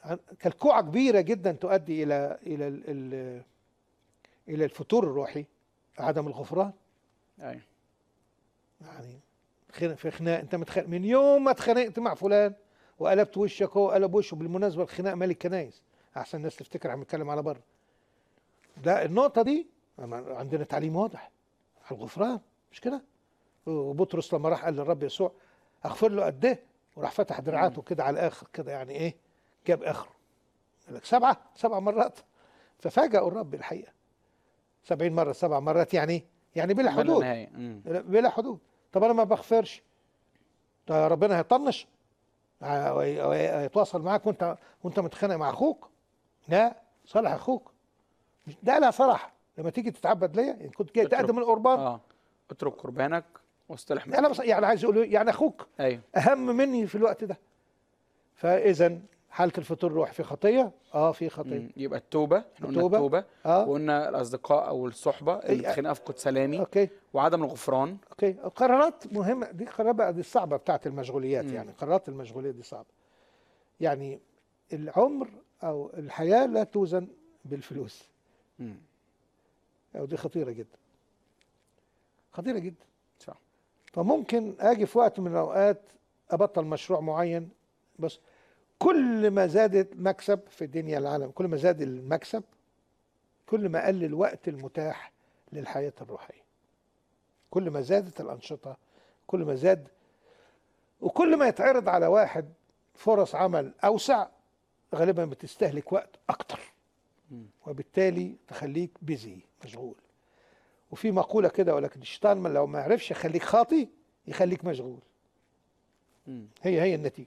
كالكوعة كبيرة جدا تؤدي إلى إلى ال ال إلى الفتور الروحي عدم الغفران ايوه يعني خناق في خناق انت متخانق من يوم ما اتخانقت مع فلان وقلبت وشك هو قلب وشه بالمناسبه الخناق مال الكنايس احسن الناس تفتكر عم نتكلم على بره ده النقطه دي عندنا تعليم واضح على الغفران مش كده وبطرس لما راح قال للرب يسوع اغفر له قد ايه وراح فتح دراعاته كده على الاخر كده يعني ايه جاب اخره قال لك سبعه سبع مرات ففاجئوا الرب الحقيقه سبعين مره سبع مرات يعني إيه؟ يعني بلا بلا حدود نهايه مم. بلا حدود طب انا ما بغفرش ده ربنا هيطنش ه- هي- هي- هيتواصل معاك وانت وانت متخانق مع اخوك لا صالح اخوك مش- ده لا صلاح لما تيجي تتعبد ليا يعني كنت جاي اترك. تقدم القربان اه اترك قربانك واصطلح معه انا بس يعني عايز اقول إيه؟ يعني اخوك ايوه اهم مني في الوقت ده فاذا حاله الفتور الروحي في خطيه اه في خطيه مم. يبقى التوبه احنا قلنا التوبة. التوبه اه وقلنا الاصدقاء او الصحبه اللي أي- بتخانق افقد سلامي اوكي وعدم الغفران اوكي قرارات مهمه دي قرارات بقى دي الصعبه بتاعت المشغوليات مم. يعني قرارات المشغوليه دي صعبه يعني العمر او الحياه لا توزن بالفلوس مم. او دي خطيره جدا خطيره جدا صح فممكن اجي في وقت من الاوقات ابطل مشروع معين بس كل ما زادت مكسب في الدنيا العالم كل ما زاد المكسب كل ما قل الوقت المتاح للحياة الروحية كل ما زادت الأنشطة كل ما زاد وكل ما يتعرض على واحد فرص عمل أوسع غالبا بتستهلك وقت أكتر مم. وبالتالي تخليك بيزي مشغول وفي مقولة كده ولكن الشيطان ما- لو ما عرفش يخليك خاطي يخليك مشغول مم. هي هي النتيجة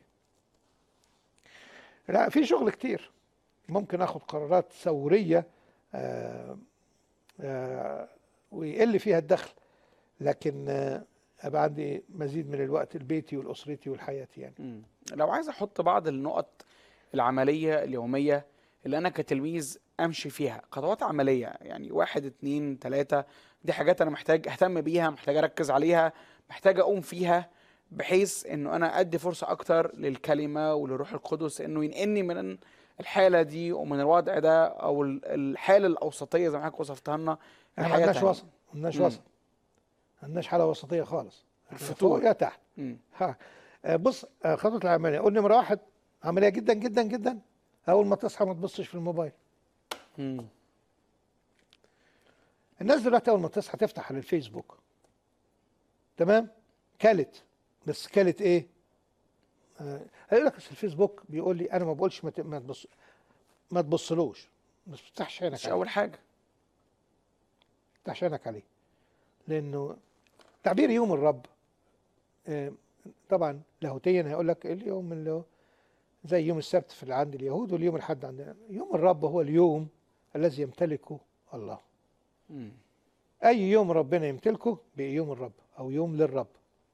لا في شغل كتير ممكن اخد قرارات ثورية آه، آه، ويقل فيها الدخل لكن آه، ابقى عندي مزيد من الوقت لبيتي ولاسرتي ولحياتي يعني مم. لو عايز احط بعض النقط العمليه اليوميه اللي انا كتلميذ امشي فيها خطوات عمليه يعني واحد اتنين تلاته دي حاجات انا محتاج اهتم بيها محتاج اركز عليها محتاج اقوم فيها بحيث انه انا ادي فرصه اكتر للكلمه وللروح القدس انه ينقلني من الحاله دي ومن الوضع ده او ال- الحاله الاوسطيه زي ما حضرتك وصفتها لنا احنا ما لحياة عندناش تانية. وسط ما عندناش مم. وسط ما عندناش حالة وسطية خالص إحنا الفتور. فوق يا تحت مم. ها آه، بص آه، خطوة العملية قول نمرة واحد عملية جدا جدا جدا أول ما تصحى ما تبصش في الموبايل مم. الناس دلوقتي اول ما تصحى تفتح على الفيسبوك تمام كلت بس كلت ايه آه هيقول لك أصل الفيسبوك بيقول لي انا ما بقولش ما ت- ما تبص ما تبصلوش ما تفتحش عينك مش عليه اول حاجه ما تفتحش عينك عليه لانه تعبير يوم الرب آه طبعا لاهوتيا هيقول لك اليوم اللي هو زي يوم السبت في عند اليهود واليوم الحد عندنا يوم الرب هو اليوم الذي يمتلكه الله مم. اي يوم ربنا يمتلكه بقى يوم الرب او يوم للرب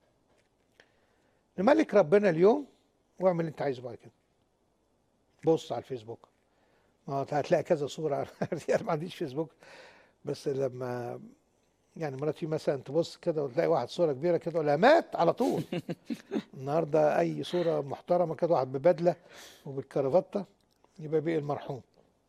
نملك ربنا اليوم واعمل اللي انت عايزه بعد كده بص على الفيسبوك ما هو هتلاقي كذا صوره انا ما عنديش فيسبوك بس لما يعني مراتي مثلا تبص كده وتلاقي واحد صوره كبيره كده ولا مات على طول النهارده اي صوره محترمه كده واحد ببدله وبالكرافته يبقى بقي المرحوم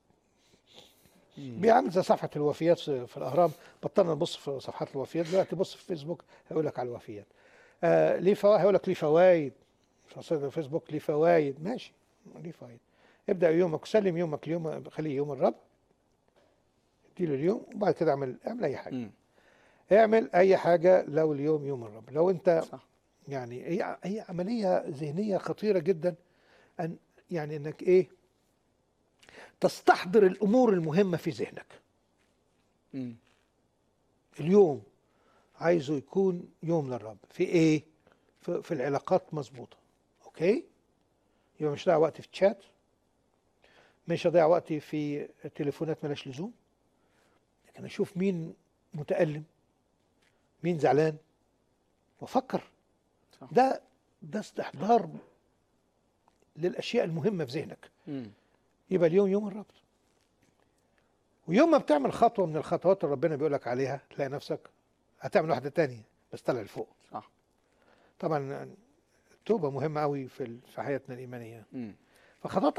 مم. بيعمل زي صفحه الوفيات في في الاهرام بطلنا نبص في صفحات الوفيات دلوقتي بص في فيسبوك هيقول لك على الوفيات آه ليه فوائد هيقول لك ليه فوائد في الفيسبوك ليه فوائد ماشي ليه فوائد ابدا يومك سلم يومك اليوم خليه يوم الرب اديله اليوم وبعد كده اعمل اعمل اي حاجه مم. اعمل اي حاجه لو اليوم يوم الرب لو انت صح يعني هي هي عمليه ذهنيه خطيره جدا ان يعني انك ايه تستحضر الامور المهمه في ذهنك مم. اليوم عايزه يكون يوم للرب في ايه في, في العلاقات مظبوطه اوكي يبقى مش ضيع وقتي في الشات مش هضيع وقتي في تليفونات ملاش لزوم لكن اشوف مين متألم مين زعلان وافكر صح. ده ده استحضار للاشياء المهمه في ذهنك مم. يبقى اليوم يوم الرب ويوم ما بتعمل خطوه من الخطوات اللي ربنا بيقول لك عليها تلاقي نفسك هتعمل واحده تانية بس طلع لفوق صح طبعا التوبه مهمه قوي في ال- في حياتنا الايمانيه مم. فخطوات